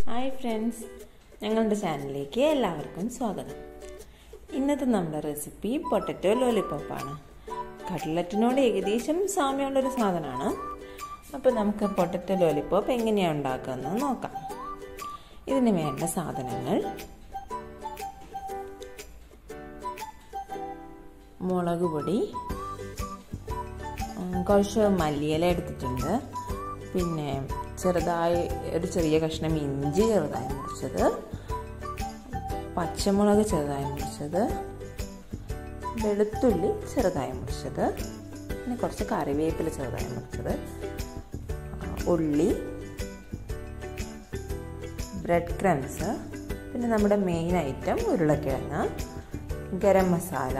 hi friends ഞങ്ങളുടെ ചാനലിലേക്ക് എല്ലാവർക്കും സ്വാഗതം ഇന്നത്തെ നമ്മുടെ റെസിപ്പി പൊട്ടറ്റോ ലോലിപ്പോപ്പാണ് കട്ട്ലറ്റിനോട് ഏകദേശം സാമ്യമുള്ളൊരു സാധനമാണ് അപ്പോൾ നമുക്ക് പൊട്ടറ്റോ ലോലിപ്പോപ്പ് എങ്ങനെയാണ് ഉണ്ടാക്കുന്നത് നോക്കാം ഇതിന് വേണ്ട സാധനങ്ങൾ മുളക് പൊടി കുറച്ച് മല്ലിയില എടുത്തിട്ടുണ്ട് പിന്നെ ചെറുതായി ഒരു ചെറിയ കഷ്ണം ഇഞ്ചി ചെറുതായി മുറിച്ചത് പച്ചമുളക് ചെറുതായി മുറിച്ചത് വെളുത്തുള്ളി ചെറുതായി മുറിച്ചത് പിന്നെ കുറച്ച് കറിവേപ്പില ചെറുതായി മുറിച്ചത് ഉള്ളി ബ്രെഡ് ക്രംസ് പിന്നെ നമ്മുടെ മെയിൻ ഐറ്റം ഉരുളക്കിഴങ്ങ് ഗരം മസാല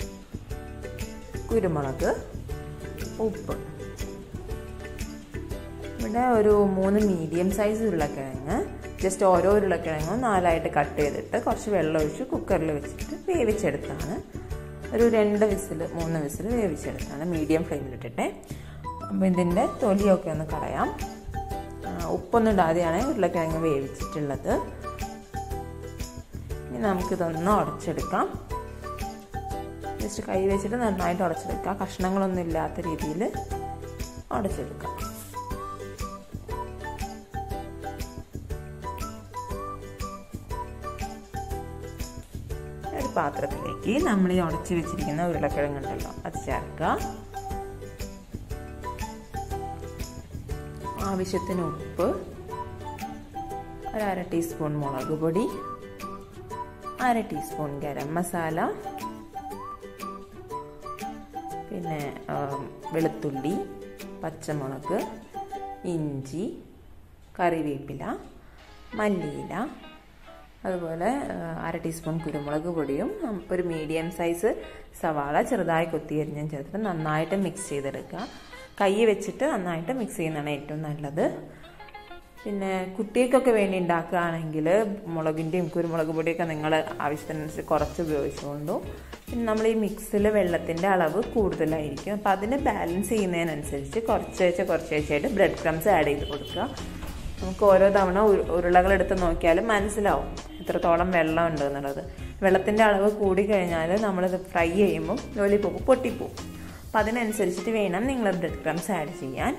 കുരുമുളക് ഉപ്പ് ഇവിടെ ഒരു മൂന്ന് മീഡിയം സൈസ് ഉരുളക്കിഴങ്ങ് ജസ്റ്റ് ഓരോ ഉരുളക്കിഴങ്ങും നാലായിട്ട് കട്ട് ചെയ്തിട്ട് കുറച്ച് വെള്ളം ഒഴിച്ച് കുക്കറിൽ വെച്ചിട്ട് വേവിച്ചെടുത്താണ് ഒരു രണ്ട് വിസിൽ മൂന്ന് വിസിൽ വേവിച്ചെടുത്താണ് മീഡിയം ഫ്ലെയിമിലിട്ടിട്ടെ അപ്പോൾ ഇതിൻ്റെ തൊലിയൊക്കെ ഒന്ന് കളയാം ഉപ്പൊന്നും ഇടാതെയാണ് ഉരുളക്കിഴങ്ങ് വേവിച്ചിട്ടുള്ളത് ഇനി നമുക്കിതൊന്ന് ഉടച്ചെടുക്കാം ജസ്റ്റ് കൈ വെച്ചിട്ട് നന്നായിട്ട് ഉടച്ചെടുക്കുക കഷ്ണങ്ങളൊന്നും ഇല്ലാത്ത രീതിയിൽ ഉടച്ചെടുക്കാം ഒരു പാത്രത്തിലേക്ക് നമ്മൾ ഈ ഉടച്ച് വെച്ചിരിക്കുന്ന ഉരുളക്കിഴങ്ങുണ്ടല്ലോ അത് ചേർക്കുക ആവശ്യത്തിന് ഉപ്പ് ഒരു അര ടീസ്പൂൺ മുളക് പൊടി അര ടീസ്പൂൺ ഗരം മസാല പിന്നെ വെളുത്തുള്ളി പച്ചമുളക് ഇഞ്ചി കറിവേപ്പില മല്ലിയില അതുപോലെ അര ടീസ്പൂൺ കുരുമുളക് പൊടിയും ഒരു മീഡിയം സൈസ് സവാള ചെറുതായി കൊത്തിയരിഞ്ഞും ചേർത്തിട്ട് നന്നായിട്ട് മിക്സ് ചെയ്തെടുക്കുക കൈ വെച്ചിട്ട് നന്നായിട്ട് മിക്സ് ചെയ്യുന്നതാണ് ഏറ്റവും നല്ലത് പിന്നെ കുട്ടികൾക്കൊക്കെ വേണ്ടി ഉണ്ടാക്കുകയാണെങ്കിൽ മുളകിൻ്റെയും കുരുമുളക് പൊടിയൊക്കെ നിങ്ങൾ ആവശ്യത്തിനനുസരിച്ച് കുറച്ച് ഉപയോഗിച്ചുകൊണ്ടു പിന്നെ നമ്മൾ ഈ മിക്സിൽ വെള്ളത്തിൻ്റെ അളവ് കൂടുതലായിരിക്കും അപ്പോൾ അതിനെ ബാലൻസ് ചെയ്യുന്നതിനനുസരിച്ച് കുറച്ച് കുറച്ചായിട്ട് ബ്രെഡ് ക്രംസ് ആഡ് ചെയ്ത് കൊടുക്കുക നമുക്ക് ഓരോ തവണ ഉരുളകളെടുത്ത് നോക്കിയാലും മനസ്സിലാവും എത്രത്തോളം വെള്ളം ഉണ്ട് എന്നുള്ളത് വെള്ളത്തിൻ്റെ അളവ് കൂടി കഴിഞ്ഞാൽ നമ്മളിത് ഫ്രൈ ചെയ്യുമ്പോൾ ലോലിപ്പോപ്പ് പൊട്ടിപ്പോവും അപ്പം അതിനനുസരിച്ചിട്ട് വേണം നിങ്ങൾ ബ്രെഡ് ക്രംസ് ആഡ് ചെയ്യാൻ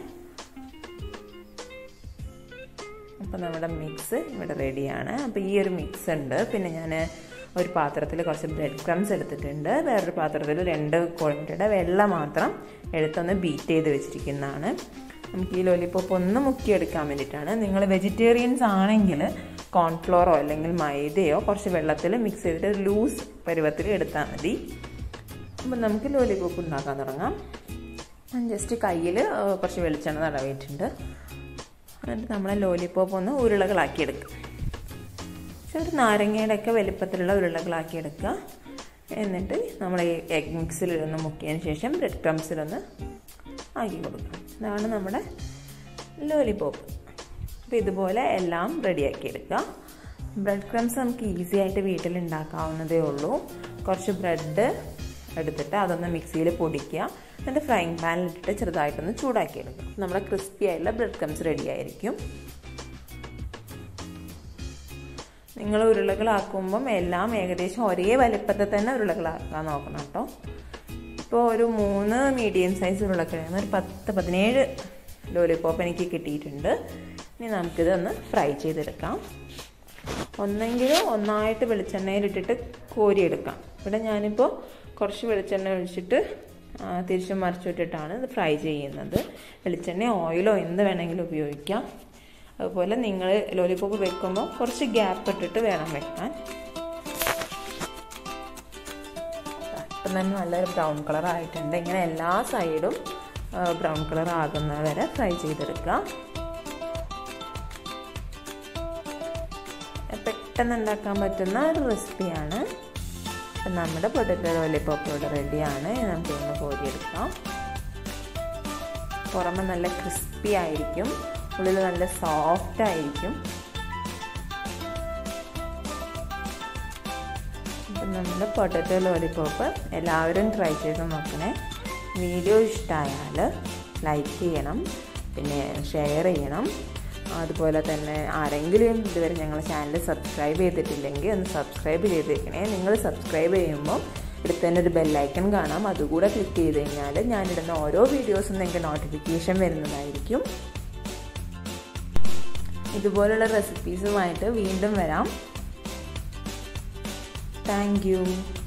അപ്പോൾ നമ്മുടെ മിക്സ് ഇവിടെ റെഡിയാണ് അപ്പോൾ ഈ ഒരു മിക്സ് ഉണ്ട് പിന്നെ ഞാൻ ഒരു പാത്രത്തിൽ കുറച്ച് ബ്രെഡ് ക്രംസ് എടുത്തിട്ടുണ്ട് വേറൊരു പാത്രത്തിൽ രണ്ട് കോഴിമുട്ടയുടെ വെള്ള മാത്രം എടുത്തൊന്ന് ബീറ്റ് ചെയ്ത് വെച്ചിരിക്കുന്നതാണ് നമുക്ക് ഈ ലോലിപ്പോപ്പ് ഒന്ന് മുക്കിയെടുക്കാൻ വേണ്ടിയിട്ടാണ് നിങ്ങൾ വെജിറ്റേറിയൻസ് ആണെങ്കിൽ കോൺഫ്ലോറോ അല്ലെങ്കിൽ മൈദയോ കുറച്ച് വെള്ളത്തിൽ മിക്സ് ചെയ്തിട്ട് ലൂസ് പരുവത്തിൽ എടുത്താൽ മതി അപ്പം നമുക്ക് ലോലിപ്പോപ്പ് ഉണ്ടാക്കാൻ തുടങ്ങാം ഞാൻ ജസ്റ്റ് കയ്യിൽ കുറച്ച് വെളിച്ചെണ്ണ തടവിയിട്ടുണ്ട് എന്നിട്ട് നമ്മളെ ലോലിപ്പോപ്പ് ഒന്ന് ഉരുളകളാക്കി എടുക്കുക ചെറു നാരങ്ങയുടെ ഒക്കെ വലിപ്പത്തിലുള്ള ഉരുളകളാക്കി എടുക്കുക എന്നിട്ട് നമ്മൾ ഈ എഗ് മിക്സിലൊന്ന് മുക്കിയതിന് ശേഷം ബ്രെഡ് ക്രംസിലൊന്ന് ആക്കി കൊടുക്കുക ഇതാണ് നമ്മുടെ ലോലിപോപ്പ് അപ്പോൾ ഇതുപോലെ എല്ലാം റെഡിയാക്കി എടുക്കുക ബ്രെഡ് ക്രംസ് നമുക്ക് ഈസി ആയിട്ട് വീട്ടിൽ ഉണ്ടാക്കാവുന്നതേ ഉള്ളൂ കുറച്ച് ബ്രെഡ് എടുത്തിട്ട് അതൊന്ന് മിക്സിയിൽ പൊടിക്കുക എന്നിട്ട് ഫ്രൈങ് പാനിലിട്ടിട്ട് ചെറുതായിട്ടൊന്ന് ചൂടാക്കി എടുക്കുക നമ്മുടെ ക്രിസ്പി ആയിട്ടുള്ള ബ്രെഡ് ക്രംസ് റെഡി ആയിരിക്കും നിങ്ങൾ ഉരുളകളാക്കുമ്പം എല്ലാം ഏകദേശം ഒരേ വലിപ്പത്തിൽ തന്നെ ഉരുളകളാക്കാൻ നോക്കണം കേട്ടോ ഇപ്പോൾ ഒരു മൂന്ന് മീഡിയം സൈസ് ഉരുളക്കിഴങ്ങ് ഒരു പത്ത് പതിനേഴ് ലോലിപ്പോപ്പ് എനിക്ക് കിട്ടിയിട്ടുണ്ട് ഇനി നമുക്കിതൊന്ന് ഫ്രൈ ചെയ്തെടുക്കാം ഒന്നെങ്കിൽ ഒന്നായിട്ട് വെളിച്ചെണ്ണയിലിട്ടിട്ട് കോരിയെടുക്കാം ഇവിടെ ഞാനിപ്പോൾ കുറച്ച് വെളിച്ചെണ്ണ ഒഴിച്ചിട്ട് തിരിച്ചും മറിച്ചിട്ടിട്ടാണ് ഇത് ഫ്രൈ ചെയ്യുന്നത് വെളിച്ചെണ്ണ ഓയിലോ എന്ത് വേണമെങ്കിലും ഉപയോഗിക്കാം അതുപോലെ നിങ്ങൾ ലോലിപ്പോപ്പ് വെക്കുമ്പോൾ കുറച്ച് ഗ്യാപ്പ് ഇട്ടിട്ട് വേണം വെക്കാൻ ഇപ്പം തന്നെ നല്ലൊരു ബ്രൗൺ കളർ ആയിട്ടുണ്ട് ഇങ്ങനെ എല്ലാ സൈഡും ബ്രൗൺ കളർ ആകുന്നത് വരെ ഫ്രൈ ചെയ്തെടുക്കുക പെട്ടെന്ന് ഉണ്ടാക്കാൻ പറ്റുന്ന ഒരു റെസിപ്പിയാണ് അപ്പം നമ്മുടെ പൊട്ടറ്റോ ലോലിപ്പോപ്പ് ഇവിടെ റെഡിയാണ് നമുക്ക് ഇന്ന് കോരിയെടുക്കാം പുറമെ നല്ല ക്രിസ്പി ആയിരിക്കും ഉള്ളിൽ നല്ല സോഫ്റ്റ് ആയിരിക്കും അപ്പം നമ്മുടെ പൊട്ടറ്റോ ലോലിപ്പോപ്പ് എല്ലാവരും ട്രൈ ചെയ്ത് നോക്കണേ വീഡിയോ ഇഷ്ടമായാൽ ലൈക്ക് ചെയ്യണം പിന്നെ ഷെയർ ചെയ്യണം അതുപോലെ തന്നെ ആരെങ്കിലും ഇതുവരെ ഞങ്ങളുടെ ചാനൽ സബ്സ്ക്രൈബ് ചെയ്തിട്ടില്ലെങ്കിൽ ഒന്ന് സബ്സ്ക്രൈബ് ചെയ്തേക്കണേ നിങ്ങൾ സബ്സ്ക്രൈബ് ചെയ്യുമ്പോൾ അടുത്ത് തന്നെ ഒരു ബെല്ലൈക്കൺ കാണാം അതുകൂടെ ക്ലിക്ക് ചെയ്ത് കഴിഞ്ഞാൽ ഞാനിടുന്ന ഓരോ വീഡിയോസും നിങ്ങൾക്ക് നോട്ടിഫിക്കേഷൻ വരുന്നതായിരിക്കും ഇതുപോലുള്ള റെസിപ്പീസുമായിട്ട് വീണ്ടും വരാം താങ്ക്